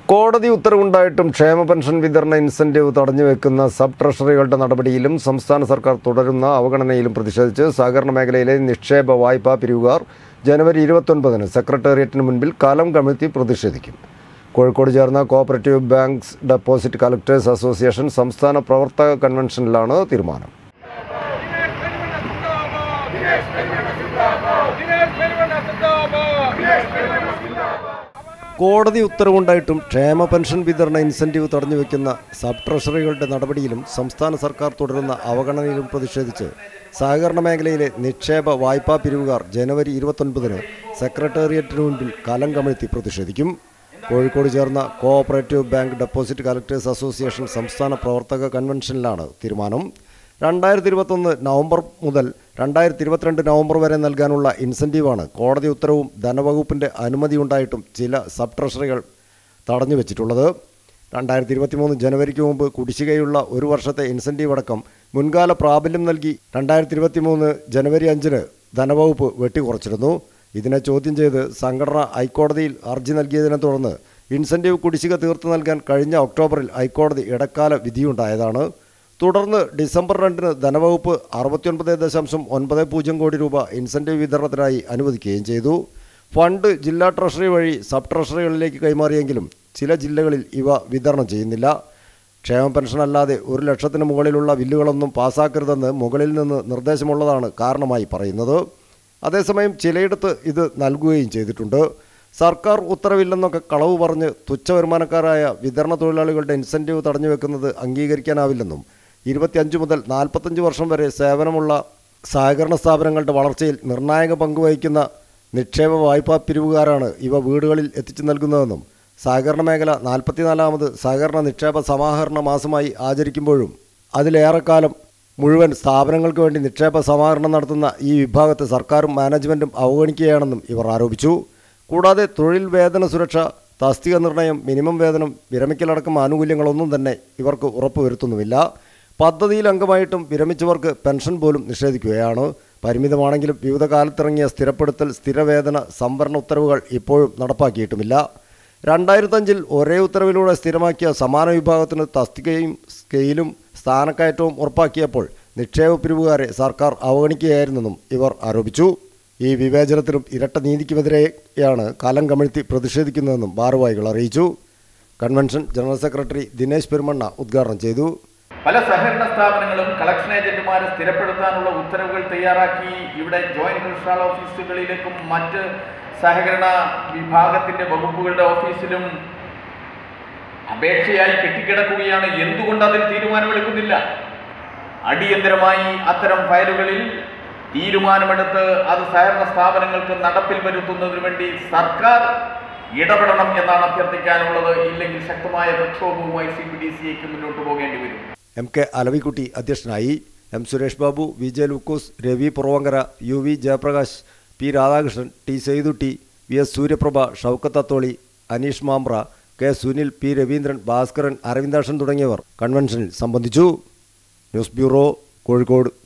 കോടതി ഉത്തരവുണ്ടായിട്ടും ക്ഷേമ പെൻഷൻ വിതരണ ഇൻസെന്റീവ് തടഞ്ഞുവെക്കുന്ന സബ് ട്രഷറികളുടെ നടപടിയിലും സംസ്ഥാന സർക്കാർ തുടരുന്ന അവഗണനയിലും പ്രതിഷേധിച്ച് സഹകരണ മേഖലയിലെ നിക്ഷേപ വായ്പാ പിരിവുകാർ ജനുവരി ഇരുപത്തൊൻപതിന് സെക്രട്ടേറിയറ്റിന് മുൻപിൽ കാലം കമിഴ്ത്തി പ്രതിഷേധിക്കും കോഴിക്കോട് ചേർന്ന cooperative banks deposit collectors association സംസ്ഥാന പ്രവർത്തക കൺവെൻഷനിലാണ് തീരുമാനം ദിനേശ് പെരുമണ്ണ സിന്ദാബാദ് കോടതി ഉത്തരവുണ്ടായിട്ടും ക്ഷേമ പെൻഷൻ വിതരണ ഇൻസെന്റീവ് തടഞ്ഞുവെക്കുന്ന സബ് ട്രഷറികളുടെ നടപടിയിലും സംസ്ഥാന സർക്കാർ തുടരുന്ന അവഗണനയിലും പ്രതിഷേധിച്ച് സഹകരണ മേഖലയിലെ നിക്ഷേപ വായ്പാ പിരിവുകാർ ജനുവരി ഇരുപത്തൊൻപതിന് സെക്രട്ടേറിയറ്റിന് മുൻപിൽ കലം കമിഴ്ത്തി പ്രതിഷേധിക്കും കോഴിക്കോട് ചേർന്ന cooperative bank deposit collectors association സംസ്ഥാന പ്രവർത്തക കൺവെൻഷനിലാണ് തീരുമാനം രണ്ടായിരത്തി ഇരുപത്തൊന്ന് നവംബർ മുതൽ രണ്ടായിരത്തി ഇരുപത്തിരണ്ട് നവംബർ വരെ നൽകാനുള്ള ഇൻസെൻറ്റീവാണ് കോടതി ഉത്തരവും ധനവകുപ്പിൻ്റെ അനുമതിയുണ്ടായിട്ടും ചില സബ് ട്രഷറികൾ തടഞ്ഞു വെച്ചിട്ടുള്ളത് രണ്ടായിരത്തി ഇരുപത്തിമൂന്ന് ജനുവരിക്ക് മുമ്പ് കുടിശ്ശികയുള്ള ഒരു വർഷത്തെ ഇൻസെൻറ്റീവ് അടക്കം മുൻകാല പ്രാബല്യം നൽകി രണ്ടായിരത്തി ഇരുപത്തിമൂന്ന് ജനുവരി അഞ്ചിന് ധനവകുപ്പ് വെട്ടിക്കുറച്ചിരുന്നു ഇതിനെ ചോദ്യം ചെയ്ത് സംഘടന ഹൈക്കോടതിയിൽ ഹർജി നൽകിയതിനെ തുടർന്ന് ഇൻസെൻറ്റീവ് കുടിശ്ശിക തീർത്തു നൽകാൻ കഴിഞ്ഞ ഒക്ടോബറിൽ ഹൈക്കോടതി ഇടക്കാല വിധിയുണ്ടായതാണ് തുടർന്ന് ഡിസംബർ രണ്ടിന് ധനവകുപ്പ് അറുപത്തിയൊൻപത് ദശാംശം ഒൻപത് പൂജ്യം കോടി രൂപ ഇൻസെൻറ്റീവ് വിതരണത്തിനായി അനുവദിക്കുകയും ചെയ്തു ഫണ്ട് ജില്ലാ ട്രഷറി വഴി സബ് ട്രഷറികളിലേക്ക് കൈമാറിയെങ്കിലും ചില ജില്ലകളിൽ ഇവ വിതരണം ചെയ്യുന്നില്ല ക്ഷേമ പെൻഷൻ അല്ലാതെ ഒരു ലക്ഷത്തിന് മുകളിലുള്ള ബില്ലുകളൊന്നും പാസ്സാക്കരുതെന്ന് മുകളിൽ നിന്ന് നിർദ്ദേശമുള്ളതാണ് കാരണമായി പറയുന്നത് അതേസമയം ചിലയിടത്ത് ഇത് നൽകുകയും ചെയ്തിട്ടുണ്ട് സർക്കാർ ഉത്തരവില്ലെന്നൊക്കെ കളവ് പറഞ്ഞ് തുച്ഛ വരുമാനക്കാരായ വിതരണ തൊഴിലാളികളുടെ ഇൻസെൻറ്റീവ് തടഞ്ഞു വെക്കുന്നത് അംഗീകരിക്കാനാവില്ലെന്നും ഇരുപത്തിയഞ്ച് മുതൽ നാൽപ്പത്തഞ്ച് വർഷം വരെ സേവനമുള്ള സഹകരണ സ്ഥാപനങ്ങളുടെ വളർച്ചയിൽ നിർണായക പങ്ക് വഹിക്കുന്ന നിക്ഷേപ വായ്പാ പിരിവുകാരാണ് ഇവ വീടുകളിൽ എത്തിച്ചു നൽകുന്നതെന്നും സഹകരണ മേഖല നാൽപ്പത്തിനാലാമത് സഹകരണ നിക്ഷേപ സമാഹരണ മാസമായി ആചരിക്കുമ്പോഴും അതിലേറെക്കാലം മുഴുവൻ സ്ഥാപനങ്ങൾക്ക് വേണ്ടി നിക്ഷേപ സമാഹരണം നടത്തുന്ന ഈ വിഭാഗത്തെ സർക്കാരും മാനേജ്മെൻറ്റും അവഗണിക്കുകയാണെന്നും ഇവർ ആരോപിച്ചു കൂടാതെ തൊഴിൽ വേതന സുരക്ഷ തസ്തിക നിർണയം മിനിമം വേതനം വിരമിക്കലടക്കം ആനുകൂല്യങ്ങളൊന്നും തന്നെ ഇവർക്ക് ഉറപ്പുവരുത്തുന്നുമില്ല പദ്ധതിയിൽ അംഗമായിട്ടും വിരമിച്ചവർക്ക് പെൻഷൻ പോലും നിഷേധിക്കുകയാണ് പരിമിതമാണെങ്കിലും വിവിധ കാലത്തിറങ്ങിയ സ്ഥിരപ്പെടുത്തൽ സ്ഥിരവേതന സംവരണ ഉത്തരവുകൾ ഇപ്പോഴും നടപ്പാക്കിയിട്ടുമില്ല രണ്ടായിരത്തഞ്ചിൽ ഒരേ ഉത്തരവിലൂടെ സ്ഥിരമാക്കിയ സമാന വിഭാഗത്തിന് തസ്തികയും സ്കെയിലും സ്ഥാനക്കയറ്റവും ഉറപ്പാക്കിയപ്പോൾ നിക്ഷേപ പിരിവുകാരെ സർക്കാർ അവഗണിക്കുകയായിരുന്നെന്നും ഇവർ ആരോപിച്ചു ഈ വിവേചനത്തിനും ഇരട്ട നീതിക്കുമെതിരെയാണ് കാലം കമിഴ്ത്തി പ്രതിഷേധിക്കുന്നതെന്നും ഭാരവാഹികൾ അറിയിച്ചു convention general secretary Dinesh Perumanna ഉദ്ഘാടനം ചെയ്തു പല സഹകരണ സ്ഥാപനങ്ങളും കളക്ഷൻ ഏജന്റുമാരെ സ്ഥിരപ്പെടുത്താനുള്ള ഉത്തരവുകൾ തയ്യാറാക്കി ഇവിടെ ജോയിന്റ് രജിസ്ട്രാർ ഓഫീസുകളിലേക്കും മറ്റ് സഹകരണ വിഭാഗത്തിന്റെ വകുപ്പുകളുടെ ഓഫീസിലും അപേക്ഷയായി കെട്ടിക്കിടക്കുകയാണ് എന്തുകൊണ്ട് അതിൽ തീരുമാനമെടുക്കുന്നില്ല അടിയന്തരമായി അത്തരം ഫയലുകളിൽ തീരുമാനമെടുത്ത് അത് സഹകരണ സ്ഥാപനങ്ങൾക്ക് നടപ്പിൽ വരുത്തുന്നതിന് വേണ്ടി സർക്കാർ ഇടപെടണം എന്നാണ് അഭ്യർത്ഥിക്കാനുള്ളത് ഇല്ലെങ്കിൽ ശക്തമായ പ്രക്ഷോഭവുമായി സി പി ഡി സിയേക്ക് മുന്നോട്ട് പോകേണ്ടി വരും എം കെ അലവിക്കുട്ടി അധ്യക്ഷനായി M Suresh Babu V J Lukose Ravi Puravankara U V Jayaprakash P Radhakrishnan T Seythutty V S Suryaprabha Shoukath Atholi Aneesh Mampra K Sunil P Raveendran Bhaskaran Aravindakshan തുടങ്ങിയവർ കൺവെൻഷനിൽ സംബന്ധിച്ചു ന്യൂസ് ബ്യൂറോ കോഴിക്കോട്